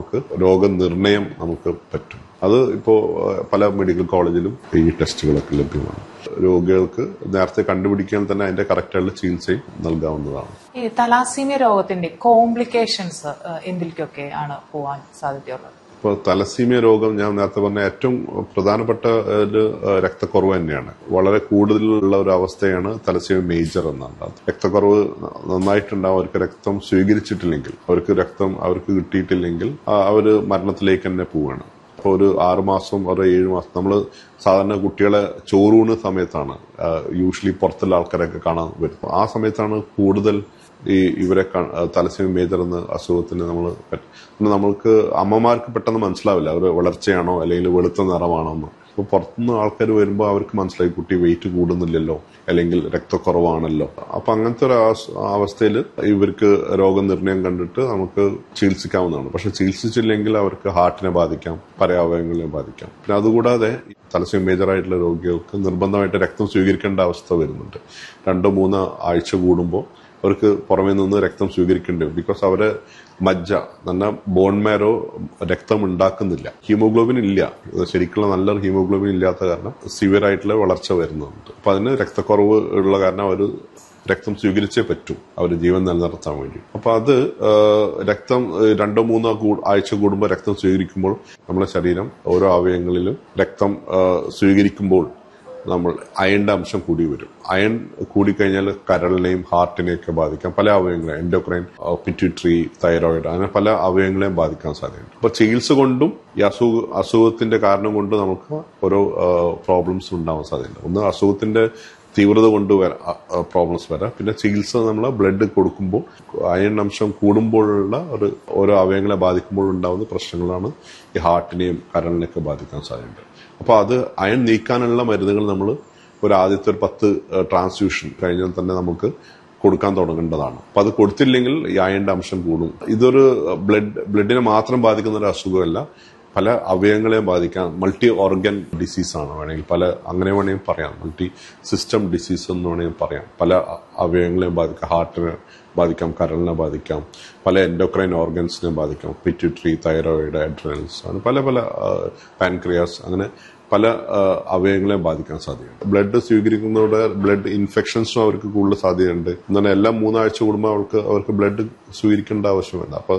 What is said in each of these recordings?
നമുക്ക് രോഗനിർണയം നമുക്ക് പറ്റും അത് ഇപ്പോൾ പല മെഡിക്കൽ കോളേജിലും ഈ ടെസ്റ്റുകളൊക്കെ ലഭ്യമാണ് രോഗികൾക്ക് നേരത്തെ കണ്ടുപിടിക്കാൻ തന്നെ അതിന്റെ കറക്റ്റായിട്ടുള്ള ചികിത്സയും നൽകാവുന്നതാണ് ഈ തലാസീമിയ രോഗത്തിന്റെ കോംപ്ലിക്കേഷൻസ് എന്തിലേക്കൊക്കെ ആണ് പോവാൻ സാധ്യതയുള്ളത് ഇപ്പോൾ തലസീമിയ രോഗം ഞാൻ നേരത്തെ പറഞ്ഞ ഏറ്റവും പ്രധാനപ്പെട്ട ഒരു രക്തക്കുറവ് തന്നെയാണ് വളരെ കൂടുതലുള്ള ഒരു അവസ്ഥയാണ് തലസീമിയ മേജർ എന്നാണ് രക്തക്കുറവ് നന്നായിട്ടുണ്ടാവും അവർക്ക് രക്തം സ്വീകരിച്ചിട്ടില്ലെങ്കിൽ അവർക്ക് രക്തം അവർക്ക് കിട്ടിയിട്ടില്ലെങ്കിൽ അവര് മരണത്തിലേക്ക് തന്നെ പോവുകയാണ് അപ്പോൾ ഒരു ആറുമാസം ഒരു ഏഴ് മാസം നമ്മൾ സാധാരണ കുട്ടികളെ ചോറൂണ് സമയത്താണ് യൂഷ്വലി പുറത്തുള്ള ആൾക്കാരൊക്കെ കാണാൻ വരും ആ സമയത്താണ് കൂടുതൽ ഈ ഇവരെ തലസ്യം മേജർ എന്ന അസുഖത്തിന് നമ്മൾ നമ്മൾക്ക് അമ്മമാർക്ക് പെട്ടെന്ന് മനസ്സിലാവില്ല അവർ വളർച്ചയാണോ അല്ലെങ്കിൽ വെളുത്ത നിറമാണോ എന്ന് അപ്പോൾ പുറത്തുനിന്ന് ആൾക്കാർ വരുമ്പോൾ അവർക്ക് മനസ്സിലായി കുട്ടി വെയിറ്റ് കൂടുന്നില്ലല്ലോ അല്ലെങ്കിൽ രക്തക്കുറവാണല്ലോ അപ്പൊ അങ്ങനത്തെ ഒരു അവസ്ഥയിൽ ഇവർക്ക് രോഗനിർണയം കണ്ടിട്ട് നമുക്ക് ചികിത്സിക്കാവുന്നതാണ് പക്ഷെ ചികിത്സിച്ചില്ലെങ്കിൽ അവർക്ക് ഹാർട്ടിനെ ബാധിക്കാം പല അവയവങ്ങളെ ബാധിക്കാം പിന്നെ അതുകൂടാതെ തലസ്യം മേജറായിട്ടുള്ള രോഗികൾക്ക് നിർബന്ധമായിട്ട് രക്തം സ്വീകരിക്കേണ്ട അവസ്ഥ വരുന്നുണ്ട് രണ്ടോ മൂന്നോ ആഴ്ച കൂടുമ്പോൾ അവർക്ക് പുറമേ നിന്ന് രക്തം സ്വീകരിക്കേണ്ടി വരും ബിക്കോസ് അവരെ മജ്ജ നല്ല ബോൺമാരോ രക്തം ഉണ്ടാക്കുന്നില്ല ഹീമോഗ്ലോബിൻ ഇല്ല ശരിക്കുള്ള നല്ല ഹീമോഗ്ലോബിൻ ഇല്ലാത്ത കാരണം സിവിയർ ആയിട്ടുള്ള വളർച്ച വരുന്നുണ്ട് അപ്പൊ അതിന് രക്തക്കുറവ് ഉള്ള കാരണം അവർ രക്തം സ്വീകരിച്ചേ പറ്റൂ അവർ ജീവൻ നിലനിർത്താൻ വേണ്ടി അപ്പൊ അത് രക്തം രണ്ടോ മൂന്നോ ആഴ്ച കൂടുമ്പോൾ രക്തം സ്വീകരിക്കുമ്പോൾ നമ്മുടെ ശരീരം ഓരോ അവയവങ്ങളിലും രക്തം സ്വീകരിക്കുമ്പോൾ നമ്മൾ അയണിന്റെ അംശം കൂടി വരും അയൺ കൂടിക്കഴിഞ്ഞാൽ കരളിനെയും ഹാർട്ടിനെയും ഒക്കെ ബാധിക്കാം പല അവയവങ്ങളെ എൻഡോക്രൈൻ പിറ്റ്യൂട്ടറി തൈറോയിഡ് അങ്ങനെ പല അവയവങ്ങളെയും ബാധിക്കാൻ സാധ്യതയുണ്ട് അപ്പൊ ചികിത്സ കൊണ്ടും ഈ അസുഖ അസുഖത്തിന്റെ കാരണം കൊണ്ട് നമുക്ക് ഓരോ പ്രോബ്ലംസ് ഉണ്ടാവാൻ സാധ്യതയുണ്ട് ഒന്ന് അസുഖത്തിന്റെ തീവ്രത കൊണ്ട് പ്രോബ്ലംസ് വരാം പിന്നെ ചികിത്സ നമ്മൾ ബ്ലഡ് കൊടുക്കുമ്പോൾ അയൺ അംശം കൂടുമ്പോഴുള്ള ഒരു ഓരോ അവയവങ്ങളെ ബാധിക്കുമ്പോൾ ഉണ്ടാകുന്ന പ്രശ്നങ്ങളാണ് ഈ ഹാർട്ടിനെയും കരളിനെയൊക്കെ ബാധിക്കാൻ സാധ്യതയുണ്ട് അപ്പോൾ അത് അയൺ നീക്കാനുള്ള മരുന്നുകൾ നമ്മൾ ഒരു ആദ്യത്തെ ഒരു പത്ത് ട്രാൻസ്ഫ്യൂഷൻ കഴിഞ്ഞാൽ തന്നെ നമുക്ക് കൊടുക്കാൻ തുടങ്ങേണ്ടതാണ് അപ്പൊ അത് കൊടുത്തില്ലെങ്കിൽ ഈ അയണിന്റെ അംശം കൂടും ഇതൊരു ബ്ലഡ് ബ്ലഡിനെ മാത്രം ബാധിക്കുന്ന ഒരു അസുഖമല്ല പല അവയവങ്ങളെയും ബാധിക്കാൻ മൾട്ടി ഓർഗൻ ഡിസീസ് ആണ് വേണമെങ്കിൽ പല അങ്ങനെ വേണമെങ്കിൽ പറയാം മൾട്ടി സിസ്റ്റം ഡിസീസ് എന്ന് വേണമെങ്കിൽ പറയാം പല അവയവങ്ങളെയും ബാധിക്കാം ഹാർട്ടിനെ ബാധിക്കാം കരളിനെ ബാധിക്കാം പല എൻഡോക്രൈൻ ഓർഗൻസിനെ ബാധിക്കാം പിറ്റ്യൂട്ടറി തൈറോയിഡ് അഡ്രനൽസ് അങ്ങനെ പല പല പാൻക്രിയാസ് അങ്ങനെ പല അവയവങ്ങളെയും ബാധിക്കാൻ സാധ്യതയുണ്ട് ബ്ലഡ് സ്വീകരിക്കുന്നതോടെ ബ്ലഡ് ഇൻഫെക്ഷൻസും അവർക്ക് കൂടുതൽ സാധ്യതയുണ്ട് എന്നാൽ എല്ലാ മൂന്നാഴ്ച കൂടുമ്പോൾ അവർക്ക് അവർക്ക് ബ്ലഡ് സ്വീകരിക്കേണ്ട ആവശ്യമില്ല അപ്പൊ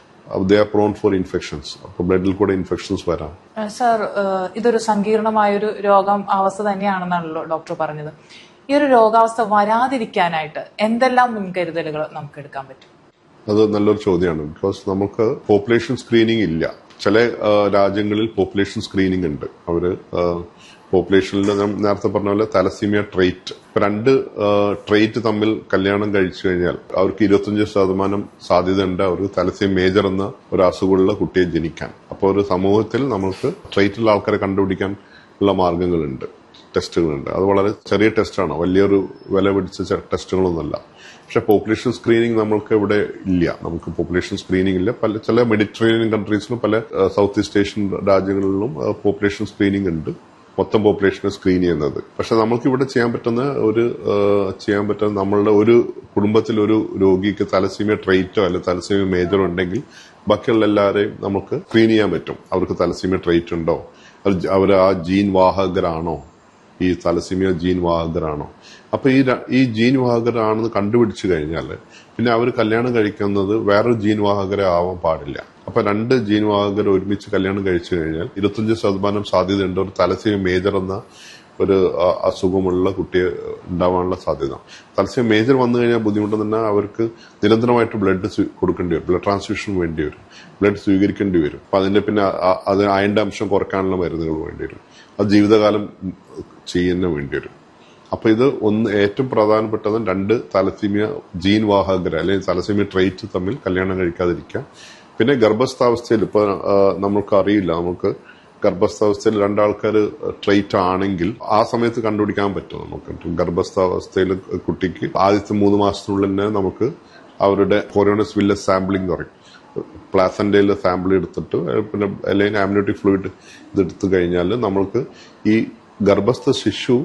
they are prone for infections അപ്പൊ ബ്ലഡിൽ കൂടെ ഇൻഫെക്ഷൻസ് വരാം സർ ഇതൊരു സങ്കീർണമായൊരു രോഗം അവസ്ഥ തന്നെയാണെന്നാണല്ലോ ഡോക്ടർ പറഞ്ഞത് ഈ ഒരു രോഗാവസ്ഥ വരാതിരിക്കാനായിട്ട് എന്തെല്ലാം മുൻകരുതലുകൾ നമുക്ക് എടുക്കാൻ പറ്റും അത് നല്ലൊരു ചോദ്യമാണ് ബിക്കോസ് നമുക്ക് പോപ്പുലേഷൻ സ്ക്രീനിങ് ഇല്ല ചില രാജ്യങ്ങളിൽ പോപ്പുലേഷൻ സ്ക്രീനിങ് ഉണ്ട് അവര് പോപ്പുലേഷനിൽ ഞാൻ നേരത്തെ പറഞ്ഞ പോലെ തലസീമിയ ട്രേറ്റ് രണ്ട് ട്രേറ്റ് തമ്മിൽ കല്യാണം കഴിച്ചു കഴിഞ്ഞാൽ അവർക്ക് ഇരുപത്തിയഞ്ച് ശതമാനം സാധ്യതയുണ്ട് അവർക്ക് തലസീം മേജർ എന്ന ഒരു അസുഖമുള്ള കുട്ടിയെ ജനിക്കാൻ അപ്പോൾ ഒരു സമൂഹത്തിൽ നമുക്ക് ട്രേറ്റുള്ള ആൾക്കാരെ കണ്ടുപിടിക്കാൻ ഉള്ള മാർഗങ്ങളുണ്ട് ടെസ്റ്റുകളുണ്ട് അത് വളരെ ചെറിയ ടെസ്റ്റാണ് വലിയൊരു വില പിടിച്ച ടെസ്റ്റുകളൊന്നുമല്ല പക്ഷെ പോപ്പുലേഷൻ സ്ക്രീനിങ് നമ്മൾക്ക് ഇവിടെ ഇല്ല നമുക്ക് പോപ്പുലേഷൻ സ്ക്രീനിങ് ഇല്ല പല ചില മെഡിറ്ററേനിയൻ കൺട്രീസിലും പല സൗത്ത് ഈസ്റ്റ് ഏഷ്യൻ രാജ്യങ്ങളിലും പോപ്പുലേഷൻ സ്ക്രീനിങ് ഉണ്ട് മൊത്തം പോപ്പുലേഷനെ സ്ക്രീൻ ചെയ്യുന്നത് പക്ഷെ നമുക്ക് ഇവിടെ ചെയ്യാൻ പറ്റുന്ന ഒരു ചെയ്യാൻ പറ്റുന്ന നമ്മളുടെ ഒരു കുടുംബത്തിൽ ഒരു രോഗിക്ക് തലസീമിയ ട്രേറ്റോ അല്ലെ തലസീമിയ മേജറോ ഉണ്ടെങ്കിൽ ബാക്കിയുള്ള എല്ലാവരെയും നമുക്ക് സ്ക്രീൻ ചെയ്യാൻ പറ്റും അവർക്ക് തലസീമിയ ട്രേറ്റ് ഉണ്ടോ അവർ ആ ജീൻ വാഹകരാണോ ഈ തലസീമിയ ജീൻ വാഹകരാണോ അപ്പൊ ഈ ഈ ജീൻ വാഹകരാണെന്ന് കണ്ടുപിടിച്ചു കഴിഞ്ഞാൽ പിന്നെ അവർ കല്യാണം കഴിക്കുന്നത് വേറൊരു ജീൻ വാഹകരെ ആവാൻ പാടില്ല അപ്പൊ രണ്ട് ജീൻ വാഹകർ ഒരുമിച്ച് കല്യാണം കഴിച്ചു കഴിഞ്ഞാൽ ഇരുപത്തഞ്ച് ശതമാനം സാധ്യതയുണ്ട് ഒരു തലസീമിയ മേജർ എന്ന ഒരു അസുഖമുള്ള കുട്ടിയെ ഉണ്ടാവാനുള്ള സാധ്യത തലസീമിയ മേജർ വന്നു കഴിഞ്ഞാൽ ബുദ്ധിമുട്ട് തന്നെ അവർക്ക് നിരന്തരമായിട്ട് ബ്ലഡ് കൊടുക്കേണ്ടി വരും ബ്ലഡ് ട്രാൻസ്ഫ്യൂഷൻ വേണ്ടി വരും ബ്ലഡ് സ്വീകരിക്കേണ്ടി വരും അപ്പൊ അതിന്റെ പിന്നെ അത് അയന്റെ അംശം കുറയ്ക്കാനുള്ള മരുന്നുകൾ വേണ്ടി വരും അത് ജീവിതകാലം ചെയ്യുന്ന വേണ്ടി വരും അപ്പൊ ഇത് ഒന്ന് ഏറ്റവും പ്രധാനപ്പെട്ടത് രണ്ട് തലസീമിയ ജീൻ വാഹകർ അല്ലെങ്കിൽ തലസീമിയ ട്രേറ്റ് തമ്മിൽ കല്യാണം കഴിക്കാതിരിക്കുക പിന്നെ ഗർഭസ്ഥാവസ്ഥയിൽ ഇപ്പൊ നമുക്ക് അറിയില്ല നമുക്ക് ഗർഭസ്ഥാവസ്ഥയിൽ രണ്ടാൾക്കാർ ട്രേറ്റ് ആണെങ്കിൽ ആ സമയത്ത് കണ്ടുപിടിക്കാൻ പറ്റും നമുക്ക് ഗർഭസ്ഥാവസ്ഥയിൽ കുട്ടിക്ക് ആദ്യത്തെ മൂന്ന് മാസത്തിനുള്ളിൽ തന്നെ നമുക്ക് അവരുടെ കൊറോണസ് വില്ലസ് സാമ്പിളിംഗ് പറയും പ്ലാസന്റയിൽ സാമ്പിൾ എടുത്തിട്ട് പിന്നെ അല്ലെങ്കിൽ ആംനോട്ടിക് ഫ്ലൂയിഡ് ഇതെടുത്തു കഴിഞ്ഞാൽ നമ്മൾക്ക് ഈ ഗർഭസ്ഥ ശിശു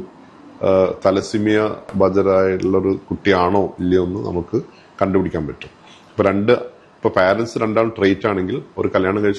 തലസിമിയ ബജറായുള്ളൊരു കുട്ടിയാണോ ഇല്ലയോ എന്ന് നമുക്ക് കണ്ടുപിടിക്കാൻ പറ്റും ഇപ്പൊ രണ്ട് ഇപ്പൊ പാരന്റ്സ് രണ്ടാൾ ട്രേറ്റ് ആണെങ്കിൽ ഒരു കല്യാണം കഴിച്ച്